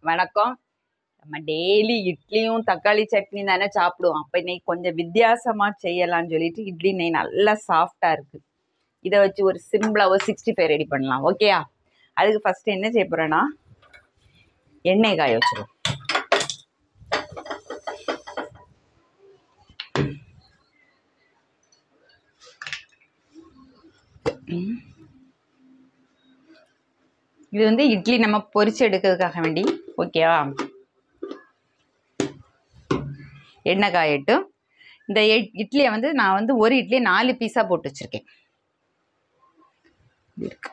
வணக்கம் நம்ம டெய்லி இட்லியும் தக்காளி சட்னி தானே சாப்பிடுவோம் அப்போ இன்னைக்கு கொஞ்சம் வித்தியாசமாக செய்யலாம்னு சொல்லிட்டு இட்லி நெய் நல்லா சாஃப்டாக இருக்குது இதை வச்சு ஒரு சிம்பிளாக ஒரு சிக்ஸ்டி ஃபைவ் ரெடி பண்ணலாம் ஓகேயா அதுக்கு ஃபஸ்ட்டு என்ன செய்ய போகிறேன்னா எண்ணெய் காய வச்சிருவோம் இது வந்து இட்லி நம்ம பொரிச்சு எடுக்கிறதுக்காக வேண்டி ஓகேவா எண்ணெய் காயட்டும் இந்த இட்- இட்லியை வந்து நான் வந்து ஒரு இட்லியை நாலு பீஸாக போட்டு வச்சுருக்கேன் இருக்கு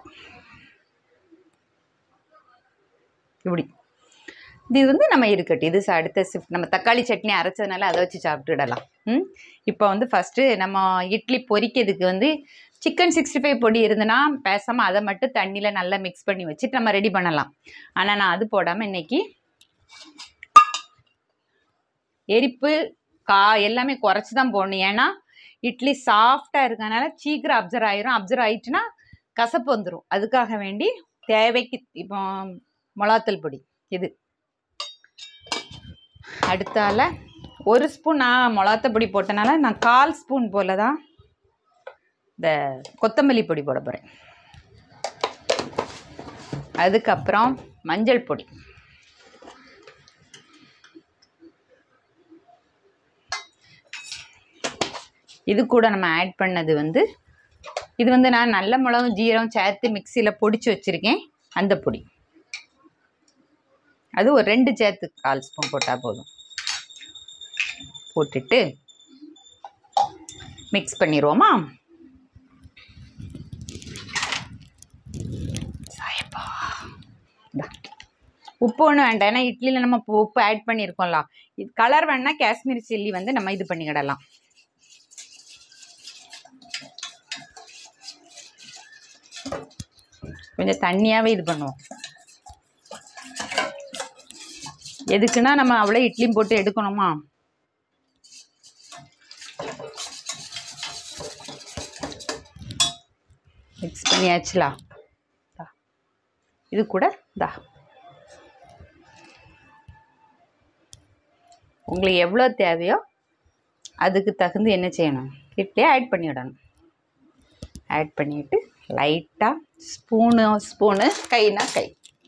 இப்படி இது வந்து நம்ம இருக்கட்டும் இது ச- அடுத்த ஷிஃப்ட் நம்ம தக்காளி சட்னி அரைச்சதுனால அதை வச்சு சாப்பிட்டுடலாம் ம் இப்போ வந்து ஃபஸ்ட்டு நம்ம இட்லி பொரிக்கிறதுக்கு வந்து சிக்கன் சிக்ஸ்டி ஃபைவ் பொடி இருந்ததுன்னா பேசாமல் அதை மட்டும் தண்ணியில் நல்லா மிக்ஸ் பண்ணி வச்சுட்டு நம்ம ரெடி பண்ணலாம் ஆனால் நான் அது போடாமல் இன்னைக்கு எரிப்பு கா எல்லாமே குறைச்சி தான் போடணும் ஏன்னா இட்லி சாஃப்டாக இருக்கனால சீக்கிரம் அப்சர்வ் ஆயிரும் அப்சர்வ் ஆயிடுச்சுன்னா கசப்பு வந்துடும் அதுக்காக வேண்டி தேவைக்கு இப்போ மிளகாத்தூள் பொடி இது அடுத்தால ஒரு ஸ்பூன் நான் மிளகாத்தூள் பொடி போட்டனால நான் கால் ஸ்பூன் போல தான் இந்த கொத்தமல்லி பொடி போட போகிறேன் அதுக்கப்புறம் மஞ்சள் பொடி இது கூட நம்ம ஆட் பண்ணது வந்து இது வந்து நான் நல்ல மிளகும் ஜீரகம் சேர்த்து மிக்சியில் பொடிச்சு வச்சுருக்கேன் அந்த பொடி அது ஒரு ரெண்டு சேர்த்து கால் ஸ்பூன் போட்டால் போதும் போட்டுட்டு மிக்ஸ் பண்ணிடுவோமா சாயப்பா இந்தா. உப்பு ஒன்றும் வேண்டாம் ஏன்னா இட்லியில் நம்ம உப்பு- உப்பு ஆட் பண்ணியிருக்கோம்ல இது கலர் வேணா காஷ்மீரி சில்லி வந்து நம்ம இது பண்ணிக்கிடலாம் கொஞ்சம் தண்ணியாகவே இது பண்ணுவோம் எதுக்குன்னா நம்ம அவ்வளோ இட்லியும் போட்டு எடுக்கணுமா மிக்ஸ் பண்ணியாச்சுலா தா. இது கூட தா உங்களுக்கு எவ்வளோ தேவையோ அதுக்கு தகுந்து என்ன செய்யணும் இட்லியை ஆட் பண்ணிவிடணும் ஆட் பண்ணிவிட்டு லைட்டாக ஸ்பூனு ஸ்பூனு கைனா கை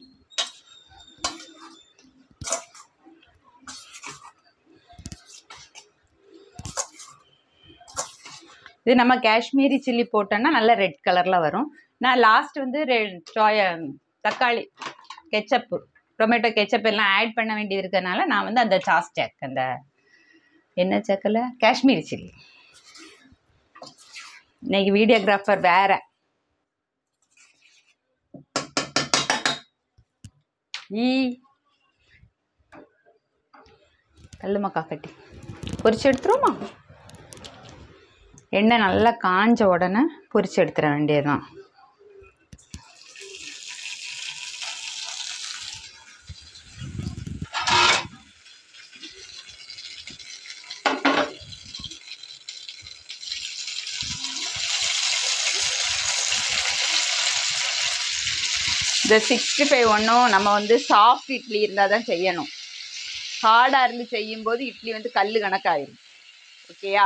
இது நம்ம காஷ்மீரி சில்லி போட்டோன்னா நல்ல ரெட் கலரில் வரும் நான் லாஸ்ட் வந்து ரெ சோயா தக்காளி கெச்சப்பு டொமேட்டோ கெச்சப் எல்லாம் ஆட் பண்ண வேண்டியது இருக்கறனால நான் வந்து அந்த சாஸ் சேக் அந்த என்ன சேக்கல காஷ்மீரி சில்லி இன்னைக்கு வீடியோகிராஃபர் வேற ஈ கல்லுமக்கா கட்டி பொரிச்சு எடுத்துருவோமா எண்ணெய் நல்லா காஞ்ச உடனே பொரிச்சு எடுத்துட வேண்டியதுதான் இந்த சிக்ஸ்டி ஃபைவ் ஒன்றும் நம்ம வந்து சாஃப்ட் இட்லி இருந்தால் தான் செய்யணும் ஹார்டாக இருந்து செய்யும்போது இட்லி வந்து கல் கணக்காயிரும் ஓகேயா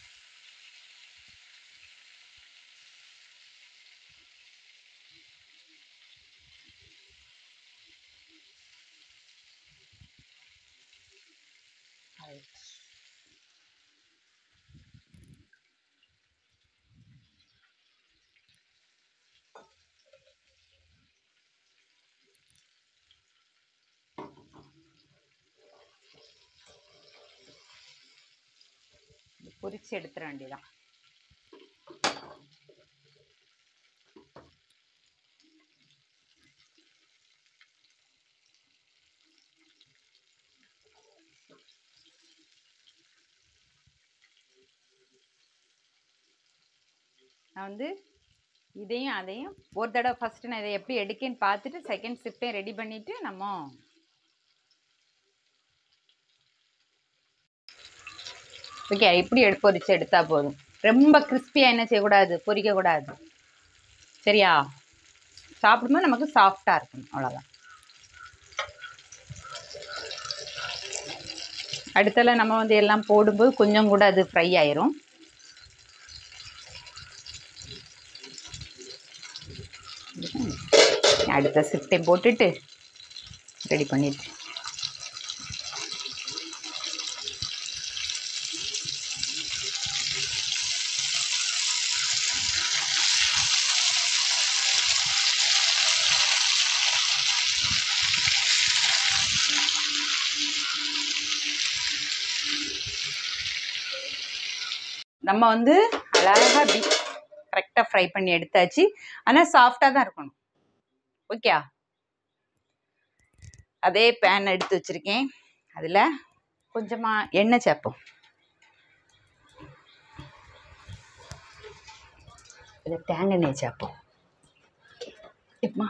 பொரிச்சு எடுத்துட வேண்டியதான் நான் வந்து இதையும் அதையும் ஒரு தடவை ஃபஸ்ட்டு நான் இதை எப்படி எடுக்கேன்னு பார்த்துட்டு செகண்ட் ஷிஃப்ட்டையும் ரெடி பண்ணிவிட்டு நம்ம ஓகே இப்படி எடு பொரிச்சு எடுத்தால் போதும் ரொம்ப கிறிஸ்பியாக என்ன செய்யக்கூடாது பொரிக்கக்கூடாது சரியா சாப்பிடும்போது நமக்கு சாஃப்டாக இருக்கணும் அவ்வளோதான் அடுத்தல நம்ம வந்து எல்லாம் போடும்போது கொஞ்சம் கூட அது ஃப்ரை ஆயிரும் அடுத்த சிப்டையும் போட்டுட்டு ரெடி பண்ணிட்டு நம்ம வந்து அழகாக அப்படி கரெக்டாக ஃப்ரை பண்ணி எடுத்தாச்சு ஆனால் சாஃப்டாக தான் இருக்கணும் ஓகே அதே பேன் எடுத்து வச்சுருக்கேன் அதில் கொஞ்சமாக எண்ணெய் சேர்ப்போம் இதில் தேங்காய் எண்ணெய் சேர்ப்போம் எப்பமா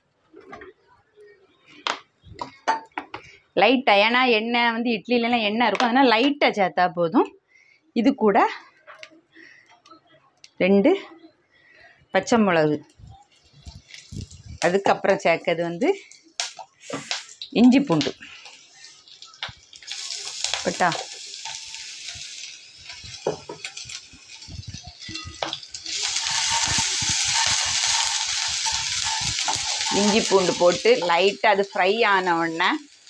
லைட்டாக ஏன்னா எண்ணெய் வந்து இட்லிலலாம் எண்ணெய் இருக்கும் அதனால் லைட்டாக சேர்த்தா போதும் இது கூட ரெண்டு பச்சை மிளகு அதுக்கப்புறம் சேர்க்கறது வந்து இஞ்சி பூண்டு பட்டா இஞ்சி பூண்டு போட்டு லைட்டாக அது ஃப்ரை ஆன உடனே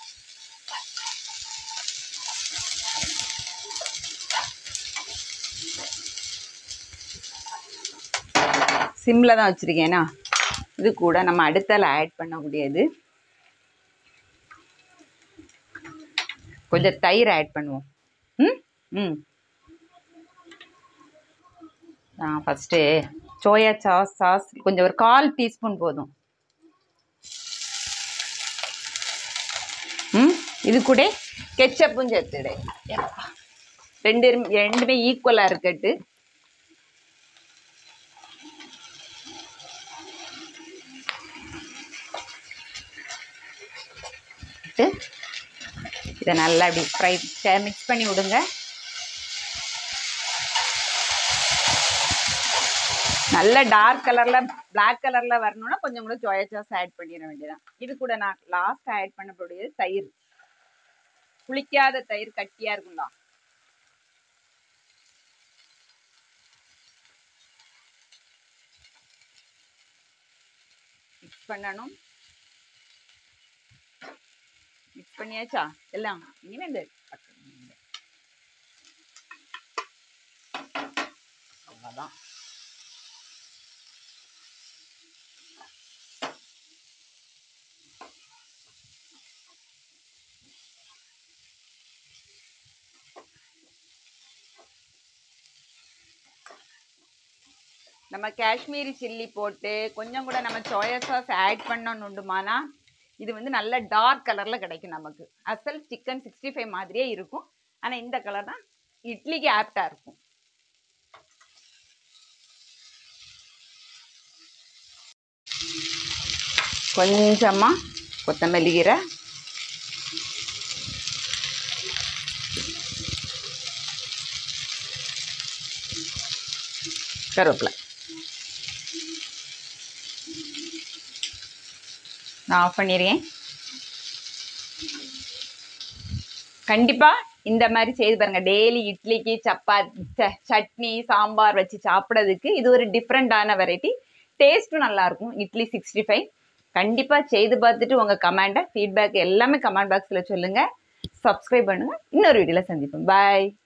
சிம்மில் தான் வச்சுருக்கேனா இது கூட நம்ம அடுத்தால ஆட் பண்ணக்கூடியது கொஞ்சம் தயிர் ஆட் பண்ணுவோம் ம் ம் நான் ஃபஸ்ட்டு சோயா சாஸ் சாஸ் கொஞ்சம் ஒரு கால் டீஸ்பூன் போதும் ம் இது கூட கெச்சப்பும் சேர்த்துடு எப்பா ரெண்டு ரெண்டுமே ஈக்குவலாக இருக்கட்டு போட்டு இதை நல்லா அப்படி ஃப்ரை மிக்ஸ் பண்ணி விடுங்க நல்ல டார்க் கலரில் பிளாக் கலரில் வரணும்னா கொஞ்சம் கூட சோயா சாஸ் ஆட் பண்ணிட வேண்டியதான் இது கூட நான் லாஸ்ட் ஆட் பண்ணக்கூடியது தயிர் புளிக்காத தயிர் கட்டியாக இருக்கும்ல மிக்ஸ் பண்ணணும் மிக்ஸ் பண்ணியாச்சா எல்லாம் இனிமே இந்த அவ்வளோதான் நம்ம காஷ்மீரி சில்லி போட்டு கொஞ்சம் கூட நம்ம சோயா சாஸ் ஆட் பண்ணணும் உண்டுமானா இது வந்து நல்ல டார்க் கலரில் கிடைக்கும் நமக்கு அசல் சிக்கன் சிக்ஸ்டி ஃபைவ் மாதிரியே இருக்கும் ஆனால் இந்த கலர் தான் இட்லிக்கு ஆப்டாக இருக்கும் கொஞ்சமாக கொத்தமல்லி கீரை கருவேப்பிலை நான் ஆஃப் பண்ணிடுறேன் கண்டிப்பாக இந்த மாதிரி செய்து பாருங்க டெய்லி இட்லிக்கு சப்பாத்தி ச- சட்னி சாம்பார் வச்சு சாப்பிட்றதுக்கு இது ஒரு டிஃப்ரெண்ட்டான வெரைட்டி டேஸ்ட்டும் நல்லாயிருக்கும் இட்லி சிக்ஸ்டி ஃபைவ் கண்டிப்பாக செய்து பார்த்துட்டு உங்கள் கமெண்ட்டை ஃபீட்பேக் எல்லாமே கமெண்ட் பாக்ஸில் சொல்லுங்கள் சப்ஸ்கிரைப் பண்ணுங்கள் இன்னொரு வீடியோவில் சந்திப்போம் பாய்